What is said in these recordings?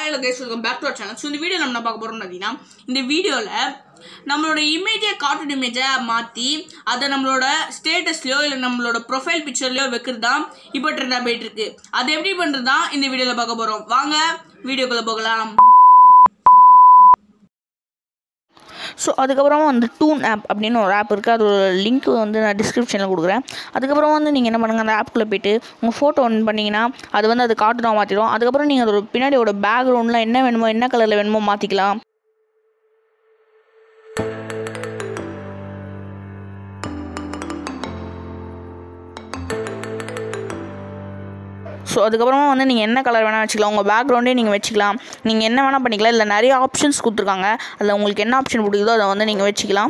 hello guys welcome back to channel so இந்த video நம்ம என்ன பார்க்க போகிறோம் பார்த்தீங்கன்னா இந்த வீடியோவில் நம்மளோட இமேஜை கார்ட்டூன் இமேஜை மாற்றி அதை நம்மளோட ஸ்டேட்டஸ்லையோ இல்லை நம்மளோட ப்ரொஃபைல் பிக்சர்லையோ வைக்கிறது தான் இப்போ ட்ரெண்டாக போயிட்டு இருக்கு அது எப்படி பண்ணுறது தான் இந்த வீடியோவில் பார்க்க போகிறோம் வாங்க வீடியோக்குள்ளே போகலாம் ஸோ அதுக்கப்புறமா வந்து டூன் ஆப் அப்படின்னு ஒரு ஆப் இருக்குது அதோட லிங்க் வந்து நான் டிஸ்கிரிப்ஷனில் கொடுக்குறேன் அதுக்கப்புறம் வந்து நீங்கள் என்ன பண்ணுங்கள் அந்த ஆப்புக்குள்ளே போயிட்டு உங்கள் ஃபோட்டோ ஒன் பண்ணிங்கன்னா அது வந்து அது கார்ட்டூனாக மாற்றிடும் அதுக்கப்புறம் நீங்கள் அதோட பின்னாடியோட பேக்ரவுண்டில் என்ன வேணுமோ என்ன கலரில் வேணுமோ மாற்றிக்கலாம் ஸோ அதுக்கப்புறமா வந்து நீங்கள் என்ன கலர் வேணால் வச்சுக்கலாம் உங்கள் பேக்ரவுண்டே நீங்கள் வச்சுக்கலாம் நீங்கள் என்ன வேணால் பண்ணிக்கலாம் இல்லை நிறைய ஆப்ஷன்ஸ் கொடுத்துருக்காங்க அதில் உங்களுக்கு என்ன ஆப்ஷன் பிடிக்குதோ அதை வந்து நீங்கள் வச்சுக்கலாம்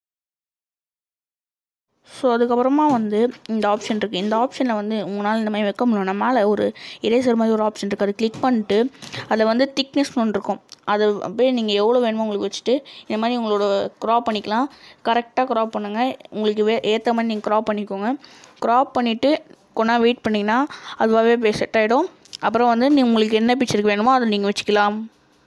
ஸோ அதுக்கப்புறமா வந்து இந்த ஆப்ஷன் இருக்குது இந்த ஆப்ஷனில் வந்து உங்களால் இந்த மாதிரி வைக்க முடியலன்னா மேலே ஒரு இரேசர் மாதிரி ஒரு ஆப்ஷன் இருக்குது அதை கிளிக் பண்ணிட்டு அதில் வந்து திக்னஸ் ஒன்று இருக்கும் அதை அப்படியே நீங்கள் எவ்வளோ வேணுமோ உங்களுக்கு வச்சுட்டு இந்த மாதிரி உங்களோட க்ராப் பண்ணிக்கலாம் கரெக்டாக க்ராப் பண்ணுங்கள் உங்களுக்கு வே ஏற்ற மாதிரி நீங்கள் க்ராப் பண்ணிக்கோங்க க்ராப் பண்ணிவிட்டு கொஞ்ச நேரம் வெயிட் பண்ணிங்கன்னா அதுவாகவே போய் செட் ஆகிடும் அப்புறம் வந்து நீ உங்களுக்கு என்ன பிக்சருக்கு வேணுமோ அதை நீங்கள் வச்சுக்கலாம்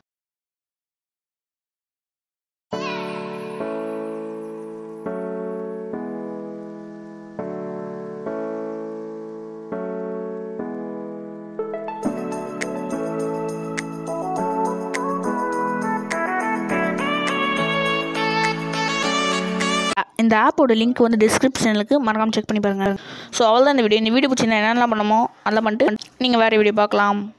இந்த ஆப்போட லிங்க் வந்து டிஸ்கிரிப்ஷனுக்கு மறக்காமல் செக் பண்ணி பாருங்கள் ஸோ அவ்வளோதான் இந்த வீடியோ இந்த வீடியோ பிடிச்சிருந்தா என்னென்னலாம் பண்ணமோ அதெல்லாம் பண்ணிட்டு நீங்கள் வேறு வீடியோ பார்க்கலாம்